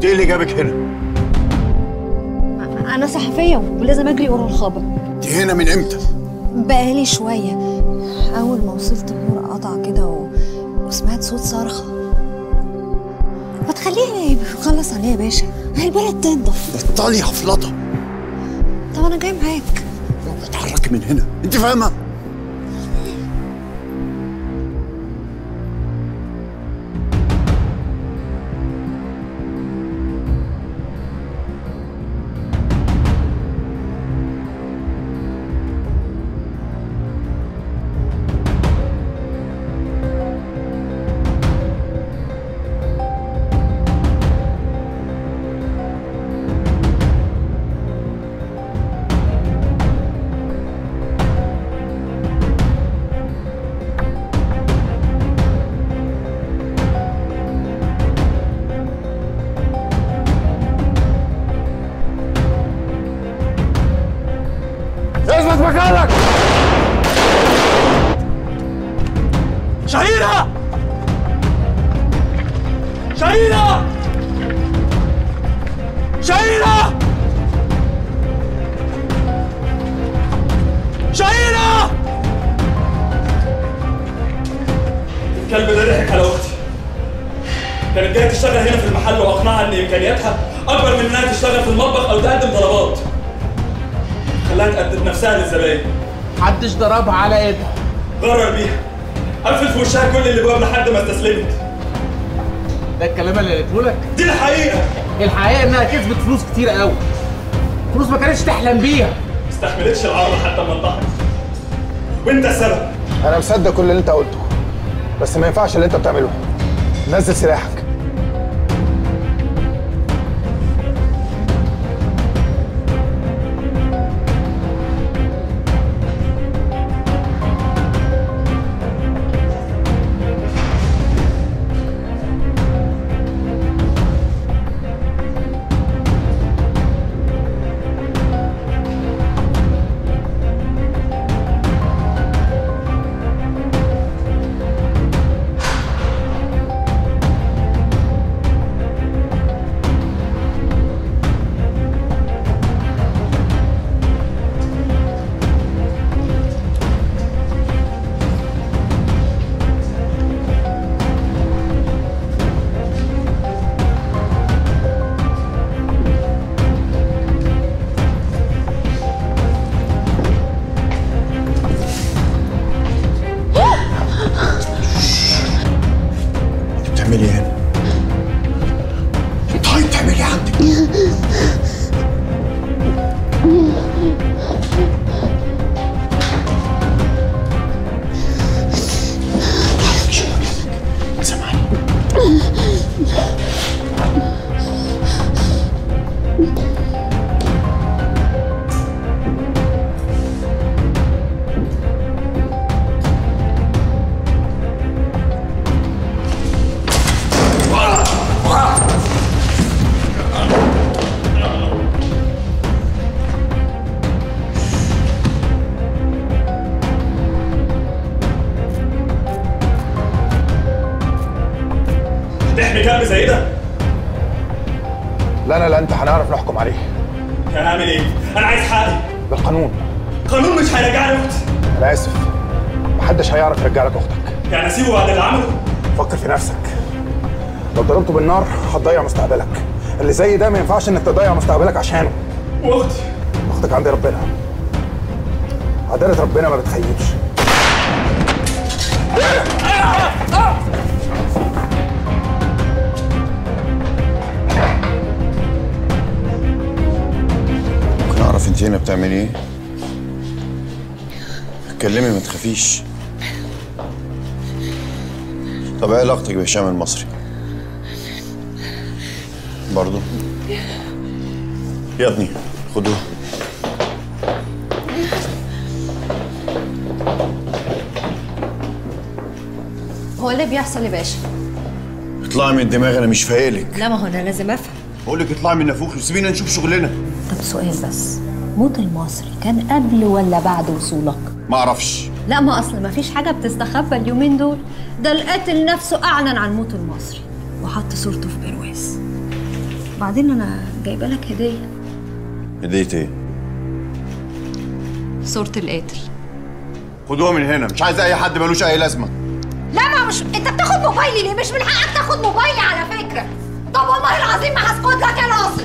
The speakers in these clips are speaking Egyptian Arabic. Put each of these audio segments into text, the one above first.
انت ايه اللي جابك هنا؟ انا صحفيه ولازم اجري ورا الخبر انت هنا من امتى؟ بقالي شويه اول ما وصلت النور قطع كده و... وسمعت صوت صرخه ما تخليه يخلص عليا يا باشا هي البلد تنضف بطلي هفلطه طب انا جاي معاك اتحركي من هنا انت فاهمه؟ اثبت مكانك شهيرة شهيرة شهيرة شهيرة الكلب ده ضحك على اختي كانت جايه تشتغل هنا في المحل واقنعها ان امكانياتها اكبر من انها تشتغل في المطبخ او تقدم طلبات خلاها تقدم نفسها للزباين محدش ضربها على ايدها غرر بيها قفل في وشها كل اللي جواب لحد ما استسلمت ده الكلام اللي قلته لك دي الحقيقه الحقيقه انها كسبت فلوس كتير قوي فلوس ما كانتش تحلم بيها ما استحملتش العرض حتى ما انتحرت وانت السبب انا مصدق كل اللي انت قلته بس ما ينفعش اللي انت بتعمله نزل سلاحك انت بتعملي ايه هنا؟ طيب بتعملي ايه عندك؟ سامعني تحمي كلب زي ده لا لا لا انت هنعرف نحكم عليه كان اعمل ايه انا عايز حقي بالقانون قانون مش هيرجعني اختي انا اسف محدش هيعرف يرجع لك اختك يعني اسيبه بعد اللي عمله فكر في نفسك لو ضربته بالنار هتضيع مستقبلك اللي زي ده ما ينفعش انك تضيع مستقبلك عشانه واختي اختك عند ربنا عدالة ربنا ما بتخيبش ممكن اعرف انت هنا بتعملي ايه؟ اتكلمي ما تخافيش طب ايه علاقتك بهشام المصري؟ برضو؟ يا ابني خدوه هو اللي بيحصل يا باشا اطلعي من دماغي انا مش فايقلك لا ما هو انا لازم افهم بقول لك اطلعي من نافوخي وسيبينا نشوف شغلنا طب سؤال بس موت المصري كان قبل ولا بعد وصولك ما اعرفش لا ما اصل ما فيش حاجه بتستخبى اليومين دول ده القاتل نفسه اعلن عن موت المصري وحط صورته في برواز وبعدين انا جايبه لك هديه هدية ايه؟ صوره القاتل خدوها من هنا مش عايز اي حد ملوش اي لازمه لا ما مش انت بتاخد موبايلي ليه مش من حقك تاخد موبايلي على فكره طب والله العظيم ما هسكت لك يا ناصر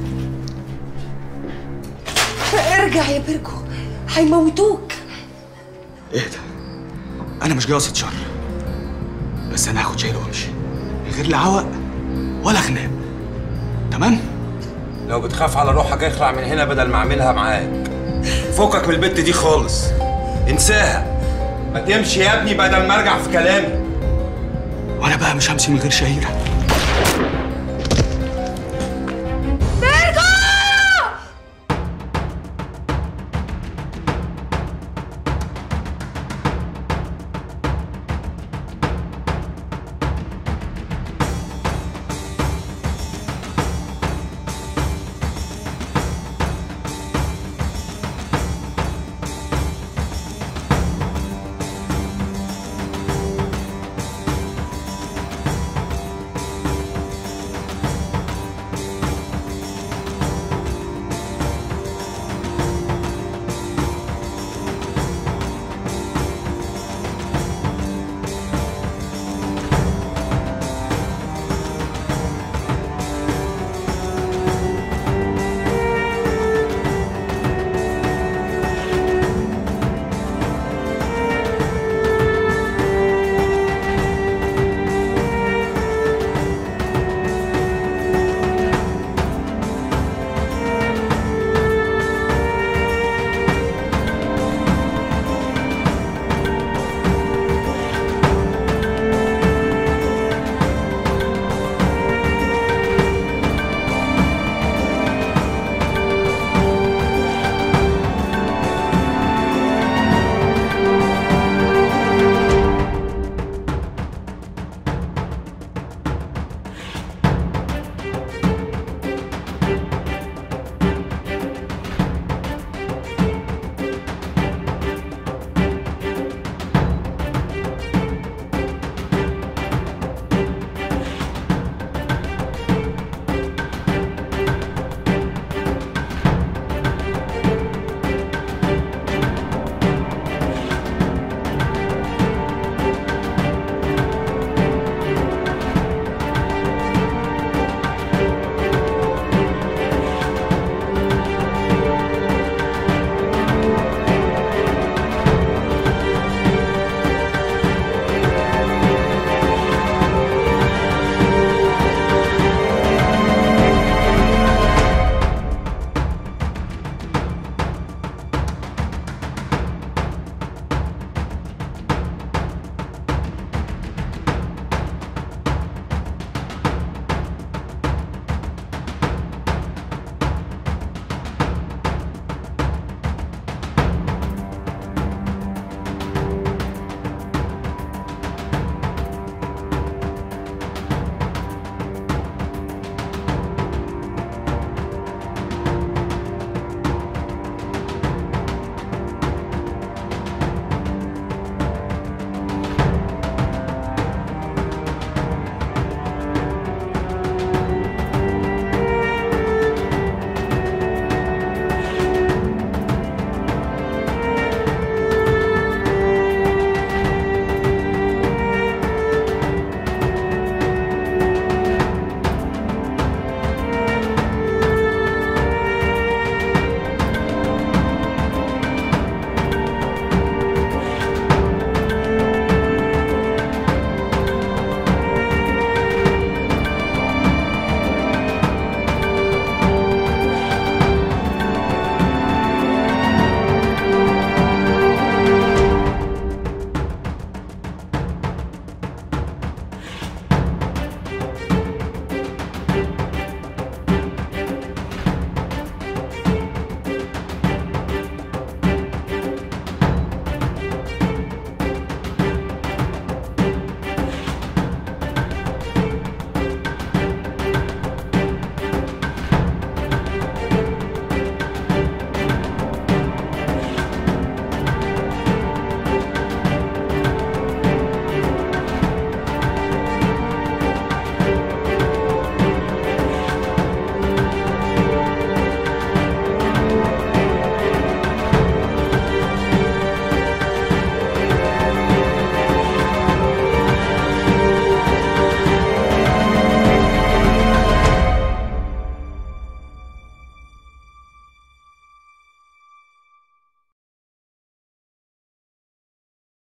ارجع يا بيركو هيموتوك اهدى انا مش جاي اقصد شر بس انا هاخد شايل وامشي من غير لا عوق ولا خناق تمام لو بتخاف على روحك اخلع من هنا بدل ما اعملها معاك فكك من البت دي خالص انساها ما تمشي يا ابني بدل ما ارجع في كلامي وانا بقى مش همشي من غير شهيره